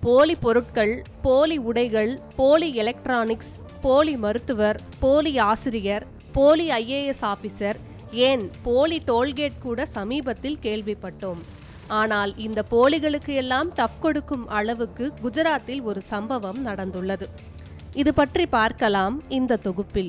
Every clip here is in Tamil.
போலி பொருட்கள் போலி உடைகள் போலி எலக்ட்ரானிக்ஸ் போலி மருத்துவர் போலி ஆசிரியர் போலி ஐஏஎஸ் ஆபீசர் ஏன் போலி டோல்கேட் கூட சமீபத்தில் கேள்விப்பட்டோம் ஆனால் இந்த போலிகளுக்கு எல்லாம் டஃப் கொடுக்கும் அளவுக்கு குஜராத்தில் ஒரு சம்பவம் நடந்துள்ளது இது பற்றி பார்க்கலாம் இந்த தொகுப்பில்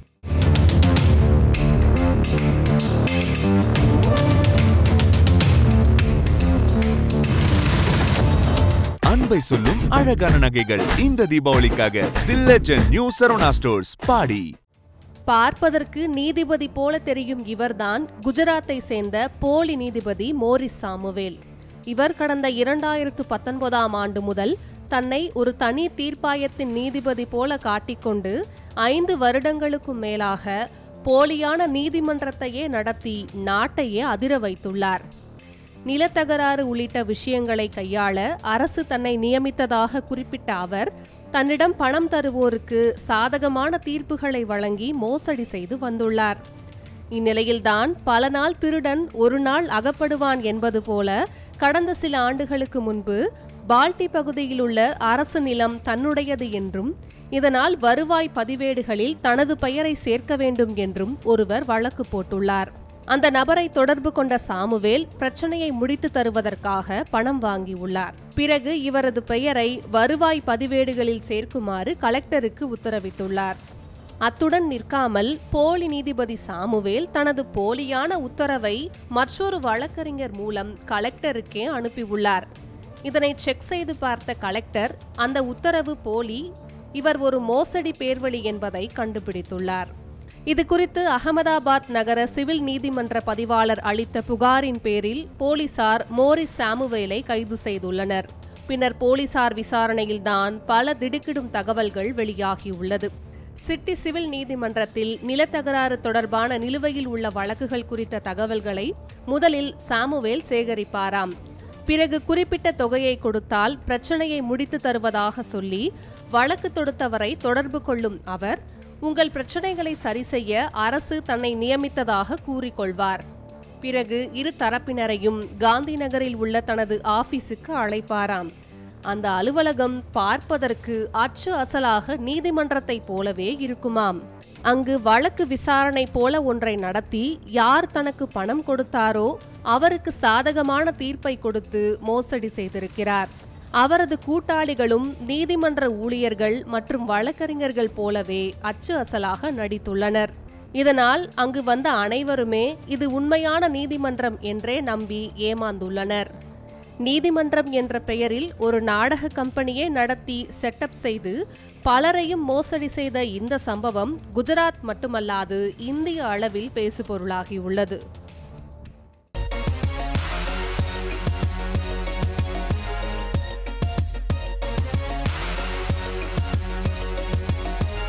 அன்பை சொல்லும் அழகான நகைகள் இந்த தீபாவளிக்காக the legend new Saravana stores பாடி பார்ப்பதற்கு நீதிபதி போல தெரியும் இவர்தான் குஜராத்தை சேர்ந்த போலி நீதிபதி மோரிஸ் சாமுவேல் இவர் கடந்த இரண்டாயிரத்து பத்தொன்பதாம் ஆண்டு முதல் தன்னை ஒரு தனி தீர்ப்பாயத்தின் நீதிபதி போல காட்டிக்கொண்டு ஐந்து வருடங்களுக்கும் மேலாக போலியான நீதிமன்றத்தையே நடத்தி நாட்டையே அதிர வைத்துள்ளார் நிலத்தகராறு உள்ளிட்ட விஷயங்களை கையாள அரசு தன்னை நியமித்ததாக குறிப்பிட்ட அவர் தன்னிடம் பணம் தருவோருக்கு சாதகமான தீர்ப்புகளை வழங்கி மோசடி செய்து வந்துள்ளார் இந்நிலையில்தான் பல நாள் திருடன் ஒரு நாள் அகப்படுவான் என்பது போல கடந்த சில ஆண்டுகளுக்கு முன்பு பால்டி பகுதியில் உள்ள அரசு நிலம் தன்னுடையது என்றும் இதனால் வருவாய் பதிவேடுகளில் தனது பெயரை சேர்க்க வேண்டும் என்றும் ஒருவர் வழக்கு போட்டுள்ளார் அந்த நபரை தொடர்பு கொண்ட சாமுவேல் பிரச்சனையை முடித்து தருவதற்காக பணம் வாங்கியுள்ளார் பிறகு இவரது பெயரை வருவாய் பதிவேடுகளில் சேர்க்குமாறு கலெக்டருக்கு உத்தரவிட்டுள்ளார் அத்துடன் நிற்காமல் போலி நீதிபதி சாமுவேல் தனது போலியான உத்தரவை மற்றொரு வழக்கறிஞர் மூலம் கலெக்டருக்கே அனுப்பியுள்ளார் இதனை செக் செய்து பார்த்த கலெக்டர் அந்த உத்தரவு போலி இவர் ஒரு மோசடி பேர்வழி என்பதை கண்டுபிடித்துள்ளார் இது குறித்து அகமதாபாத் நகர சிவில் நீதிமன்ற பதிவாளர் அளித்த புகாரின் பேரில் போலீசார் மோரிஸ் சாமுவேலை கைது செய்துள்ளனர் பின்னர் போலீசார் விசாரணையில்தான் பல திடுக்கிடும் தகவல்கள் வெளியாகியுள்ளது சிட்டி சிவில் நீதிமன்றத்தில் நிலத்தகராறு தொடர்பான நிலுவையில் உள்ள வழக்குகள் குறித்த தகவல்களை முதலில் சாமுவேல் சேகரிப்பாராம் பிறகு குறிப்பிட்ட தொகையை கொடுத்தால் பிரச்சனையை முடித்து தருவதாக சொல்லி வழக்கு தொடுத்தவரை தொடர்பு கொள்ளும் அவர் உங்கள் பிரச்சனைகளை சரி செய்ய அரசு தன்னை நியமித்ததாக கூறிக்கொள்வார் பிறகு இரு தரப்பினரையும் காந்தி நகரில் உள்ள தனது ஆபீஸுக்கு அழைப்பாராம் அந்த அலுவலகம் பார்ப்பதற்கு அச்சு அசலாக நீதிமன்றத்தை போலவே இருக்குமாம் அங்கு வழக்கு விசாரணை போல ஒன்றை நடத்தி யார் தனக்கு பணம் கொடுத்தாரோ அவருக்கு சாதகமான தீர்ப்பை கொடுத்து மோசடி செய்திருக்கிறார் அவரது கூட்டாளிகளும் நீதிமன்ற ஊழியர்கள் மற்றும் வழக்கறிஞர்கள் போலவே அச்சு அசலாக நடித்துள்ளனர் இதனால் அங்கு வந்த அனைவருமே இது உண்மையான நீதிமன்றம் என்றே நம்பி ஏமாந்துள்ளனர் நீதிமன்றம் என்ற பெயரில் ஒரு நாடக கம்பெனியே நடத்தி செட்டப் செய்து பலரையும் மோசடி செய்த இந்த சம்பவம் குஜராத் மட்டுமல்லாது இந்திய அளவில் பேசுபொருளாகியுள்ளது